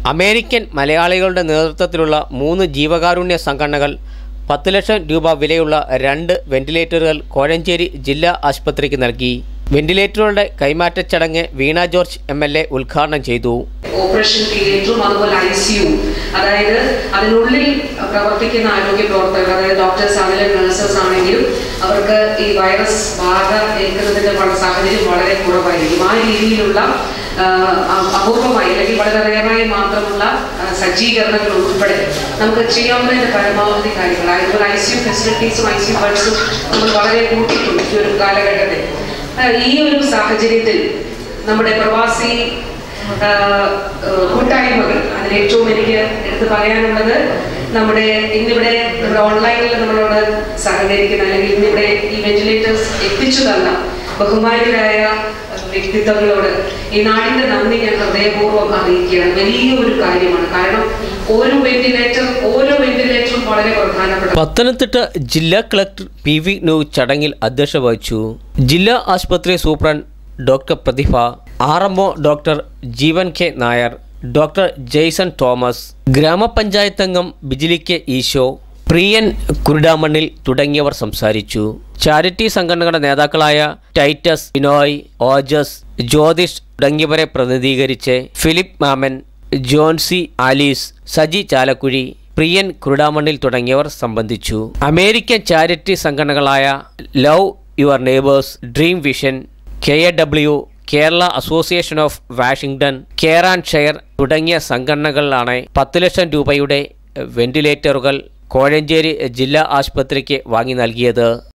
American മലയാളികളുടെ നേതൃത്വത്തിലുള്ള മൂന്ന് ജീവകാരുണ്യ സംഘടനകൾ പത്ത് ലക്ഷം രൂപ വിലയുള്ള രണ്ട് വെന്റിലേറ്ററുകൾ കോഴഞ്ചേരി ജില്ലാ ആശുപത്രിക്ക് നൽകി വെന്റിലേറ്ററുകളുടെ കൈമാറ്റ ചടങ്ങ് Veena George M L A ഉദ്ഘാടനം ചെയ്തു ഓപ്പറേഷൻ തിയേറ്ററും അതുപോലെ ഐ സിയു അതായത് അതിനുള്ളിൽ പ്രവർത്തിക്കുന്ന ആരോഗ്യ പ്രവർത്തകർ അതായത് ഡോക്ടേഴ്സ് ആണെങ്കിലും നഴ്സസ് ആണെങ്കിലും അവർക്ക് ഈ വൈറസ് ബാധ ഏൽക്കുന്നതിന്റെ വള- സാഹചര്യം വളരെ കുറവായിരിക്കും ആ രീതിയിലുള്ള ആ, അ- അപൂർവമായി അല്ലെങ്കിൽ വളരെ റയറായി മാത്രമുള്ള ആ, സജ്ജീകരണങ്ങൾ ഉൾപ്പെടെ നമുക്ക് ചെയ്യാവുന്നതിന്റെ പരമാവധി കാര്യങ്ങൾ അതുപോലെ ഐ സിയു ഫെസിലിറ്റീസും ഐ സിയു ബെഡ്സും നമ്മൾ വളരെ കൂട്ടിയിട്ടുണ്ട് ഈ ഒരു കാലഘട്ടത്തിൽ ആ, ഈ ഒരു സാഹചര്യത്തിൽ നമ്മുടെ പ്രവാസി ആ, ആ, കൂട്ടായ്മകൾ അതിൽ ഏറ്റവും എനിക്ക് എടുത്ത് പറയാനുള്ളത് നമ്മുടെ ഇന്നിവിടെ നമ്മുടെ ഓൺലൈനിൽ നമ്മളോട് സഹകരിക്കുന്ന അല്ലെങ്കിൽ ഇന്നിവിടെ ഈ വെന്റിലേറ്റേഴ്സ് എത്തിച്ചു തന്ന ബഹുമാനിതരായ വ്യക്തിത്വങ്ങളോട് ഈ നാടിന്റെ നന്ദി ഞാൻ ഹൃദയപൂർവ്വം അറിയിക്കുകയാണ് വലിയ ഒരു കാര്യമാണ് കാരണം ഓരോ വെന്റിലേറ്റർ ഓരോ വെന്റിലേറ്ററും വളരെ പ്രധാനപ്പെട്ട പത്തനംതിട്ട ജില്ലാ കളക്ടർ പി വി നു ചടങ്ങിൽ അധ്യക്ഷത വഹിച്ചു ജില്ലാ ആശുപത്രി superintendent doctor Prathibha R M O doctor Jeevan K Nair doctor Jaison Thomas ഗ്രാമപഞ്ചായത്ത് അംഗം ബിജിലി കെ ഈശോ പ്രിയൻ കുരുടാമണ്ണിൽ തുടങ്ങിയവർ സംസാരിച്ചു ചാരിറ്റി സംഘടനകളുടെ നേതാക്കളായ ടൈറ്റസ് ബിനോയ് ഓജസ് ജ്യോതിഷ് തുടങ്ങിയവരെ പ്രതിനിധീകരിച്ച് ഫിലിപ്പ് മാമൻ ജോൺസി ആലീസ് സജി ചാലക്കുഴി പ്രിയൻ കുരുടാമണ്ണിൽ തുടങ്ങിയവർ സംബന്ധിച്ചു അമേരിക്കൻ ചാരിറ്റി സംഘടനകളായ love your neighbours dream vision K A W Kerala association of Washington care and share തുടങ്ങിയ സംഘടനകളിലാണ് പത്ത് ലക്ഷം രൂപയുടെ വെന്റിലേറ്ററുകൾ കോഴഞ്ചേരി ജില്ലാ ആശുപത്രിക്ക് വാങ്ങി നൽകിയത്